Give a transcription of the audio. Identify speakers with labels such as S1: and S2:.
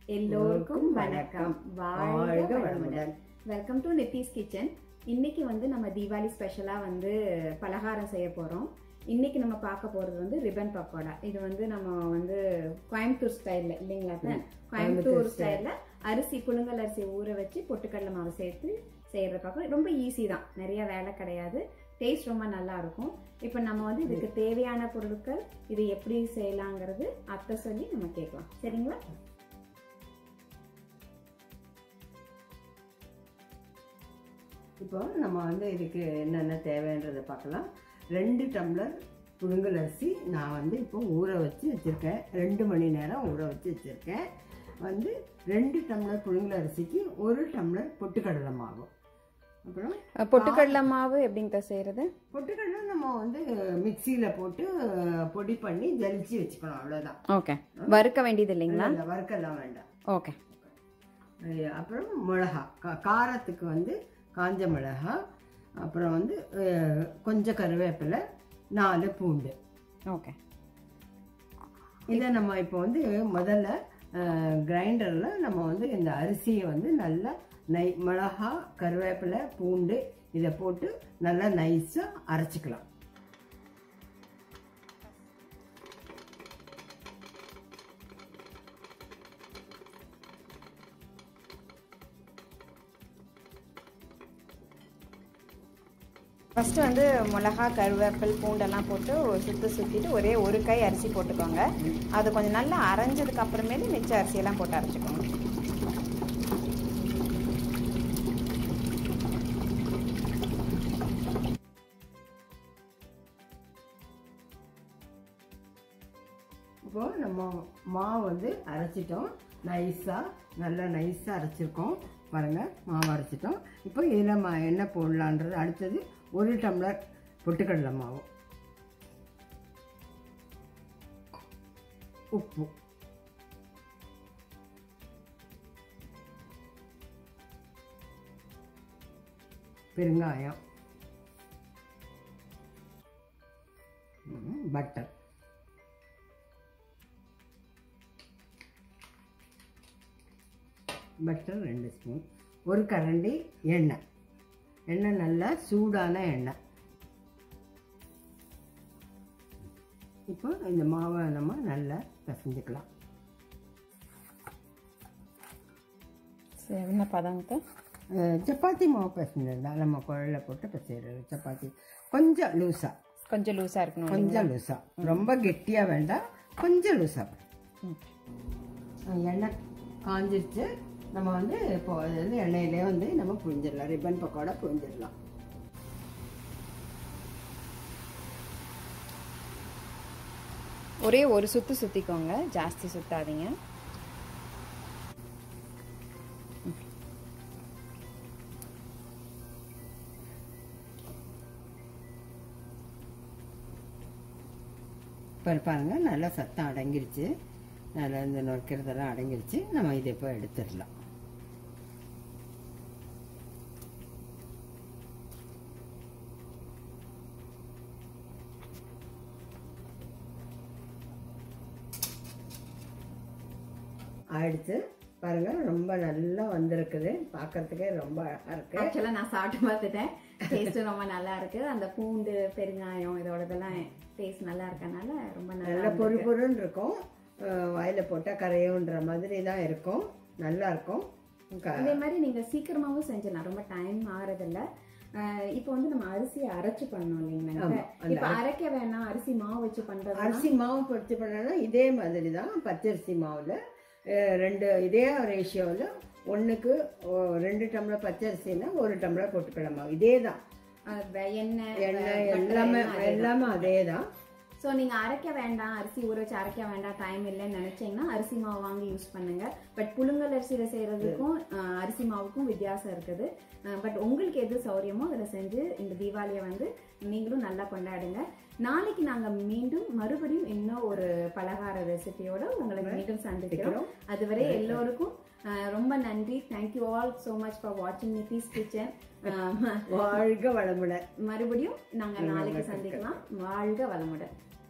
S1: எல்லோருக்கும் வணக்கம் வாழ்க
S2: வாழ்க
S1: வளமுடன்
S2: வளமுடன்.
S1: வெல்கம் டு நித்திஸ் கிச்சன் இன்னைக்கு வந்து நம்ம தீபாவளி ஸ்பெஷலா வந்து பலகாரம் செய்ய போறோம் இன்னைக்கு நம்ம பார்க்க போறது வந்து ரிப்பன் பக்கோடா இது வந்து நம்ம வந்து கோயம்புத்தூர் ஸ்டைல்ல இல்லைங்களா அத்தை? கோயம்புத்தூர்
S2: கோயம்புத்தூர்
S1: ஸ்டைல்ல அரிசி புழுங்கல் அரிசி ஊற வச்சு பொட்டுக்கடலை மாவு சேர்த்து செய்யற பக்கம் ரொம்ப ஈஸி தான் நிறைய வேலை கிடையாது டேஸ்ட் ரொம்ப நல்லா இருக்கும் இப்போ நம்ம வந்து இதுக்கு தேவையான பொருட்கள் இது எப்படி செய்யலாங்கிறது அத்தை சொல்லி நம்ம கேட்கலாம் சரிங்களா
S2: இப்போ நம்ம வந்து இதுக்கு என்னென்ன தேவைன்றதை பார்க்கலாம் ரெண்டு டம்ளர் புழுங்கல் அரிசி நான் வந்து இப்போ ஊற வச்சு வச்சுருக்கேன் ரெண்டு மணி நேரம் ஊற வச்சு வச்சுருக்கேன் வந்து ரெண்டு டம்ளர் புழுங்கல் அரிசிக்கு ஒரு டம்ளர் பொட்டுக்கடலை மாவு அப்புறம்
S1: பொட்டுக்கடலை மாவு எப்படிங்க செய்யறது
S2: பொட்டுக்கடலை நம்ம வந்து மிக்சியில் போட்டு பொடி பண்ணி ஜலிச்சு வச்சுக்கணும் அவ்வளோதான்
S1: ஓகே வறுக்க வேண்டியது இல்லைங்களா
S2: இந்த வறுக்கெல்லாம் வேண்டாம்
S1: ஓகே
S2: அஹ் அப்புறம் மிளகா கா- காரத்துக்கு வந்து காஞ்ச மிளகா அப்புறம் வந்து அஹ், கொஞ்சம் கருவேப்பிலை நாலு பூண்டு
S1: ஓகே
S2: இதை நம்ம இப்போ வந்து முதல்ல கிரைண்டரில் நம்ம வந்து இந்த அரிசியை வந்து நல்லா நை மிளகா கருவேப்பிலை பூண்டு இதை போட்டு நல்லா நைஸாக அரைச்சிக்கலாம்
S1: ஃபர்ஸ்ட் வந்து மிளகா கருவேப்பில் பூண்டெல்லாம் போட்டு ஒரு சுத்து சுற்றிட்டு ஒரே ஒரு கை அரிசி போட்டுக்கோங்க அது கொஞ்சம் நல்லா அரைஞ்சதுக்கு அப்புறமேலு மிச்ச அரிசியெல்லாம் போட்டு அரைச்சிக்கோங்க
S2: இப்போ நம்ம மாவு வந்து அரைச்சிட்டோம் நைஸாக நல்லா நைஸாக அரைச்சிருக்கோம் பாருங்கள் மாவு அரைச்சிட்டோம் இப்போ இதில் மா என்ன போடலான்றது அடுத்தது ஒரு டம்ளர் பொட்டுக்கடலை மாவு உப்பு பெருங்காயம் ம், பட்டர் பட்டர் ரெண்டு ஸ்பூன் ஒரு கரண்டி எண்ணெய் எண்ணெய் நல்லா சூடான எண்ணெய் இப்போ இந்த மாவை நம்ம நல்லா பிசைஞ்சுக்கலாம்
S1: என்ன பதங்க
S2: அஹ் சப்பாத்தி மாவு பிசைஞ்சது தான் நம்ம குழல போட்டு பிசைறது சப்பாத்தி கொஞ்சம் லூஸாக
S1: கொஞ்சம் லூஸாக இருக்கணும்
S2: கொஞ்சம் லூஸாக ரொம்ப கெட்டியாக வேண்டாம் கொஞ்சம் லூஸாக எண்ணெய் காஞ்சிருச்சு நம்ம வந்து இப்போ அது வந்து எண்ணெயிலே வந்து நம்ம புழிஞ்சிடலாம் ரிப்பன் பக்கோடா புழிஞ்சிடலாம்
S1: ஒரே ஒரு சுத்து சுற்றிக்கோங்க ஜாஸ்தி சுத்தாதீங்க
S2: இப்போ பாருங்க நல்லா சத்தம் அடங்கிருச்சு நல்லா இந்த நொறுக்கிறதெல்லாம் அடங்கிருச்சு நம்ம இதை இப்போ எடுத்துடலாம் ஆயிடுச்சு பாருங்க ரொம்ப நல்லா வந்திருக்குது பார்க்கறதுக்கே ரொம்ப அழகா இருக்கு
S1: ஆக்சுவலாக நான் சாப்பிட்டு பார்த்துட்டேன் டேஸ்ட்டும் ரொம்ப நல்லா இருக்கு அந்த பூண்டு பெருங்காயம் இதோடதெல்லாம் டேஸ்ட் நல்லா இருக்கனால ரொம்ப நல்லா
S2: நல்ல பொறு பொருன்னு இருக்கும் அஹ் வாயில போட்டால் கரையுன்ற மாதிரி தான் இருக்கும் நல்லா இருக்கும் க-
S1: இதே மாதிரி நீங்க சீக்கிரமாவும் செஞ்சிடலாம் ரொம்ப டைம் ஆறதில்ல அஹ் இப்போ வந்து நம்ம அரிசியை அரைச்சு பண்ணோம் இல்லைங்களா
S2: ஆமா, அந்த
S1: இப்போ அரைக்க வேணாம் அரிசி மாவு வச்சு பண்றது
S2: அரிசி மாவு பொடிச்சு பண்ணனா இதே மாதிரி தான் பச்சரிசி மாவில் ரெண்டு இதே ரேஷியோவில் ஒன்றுக்கு ரெண்டு டம்ளர் பச்சரிசினா ஒரு டம்ளர் பொட்டுக்கடலை மாவு இதே தான்
S1: எண்ணெய்
S2: எண்ணெய்
S1: butter
S2: எல்லாமே
S1: எல்லாம் அதே தான்.
S2: எல்லாமே அதே தான்
S1: ஸோ நீங்கள் அரைக்க வேண்டாம் அரிசி ஊற வச்சு அரைக்க வேண்டாம் டைம் இல்லைன்னு நினச்சிங்கன்னா அரிசி மாவு வாங்கி யூஸ் பண்ணுங்க பட் புழுங்கல் அரிசியில் செய்கிறதுக்கும் அரிசி மாவுக்கும் வித்தியாசம் இருக்குது பட் உங்களுக்கு எது சௌரியமோ அதில் செஞ்சு இந்த தீபாவளியை வந்து நீங்களும் நல்லா கொண்டாடுங்க நாளைக்கு நாங்கள் மீண்டும் மறுபடியும் இன்னும் ஒரு பலகார ரெசிபியோட உங்களை மீண்டும் சந்திக்கிறோம் அதுவரை எல்லோருக்கும் அஹ், ரொம்ப நன்றி thank you all so much for வாட்சிங் நிதிஸ் கிச்சன்
S2: வாழ்க வளமுடன்
S1: மறுபடியும் நாங்கள் நாளைக்கு சந்திக்கலாம் வாழ்க வளமுடன்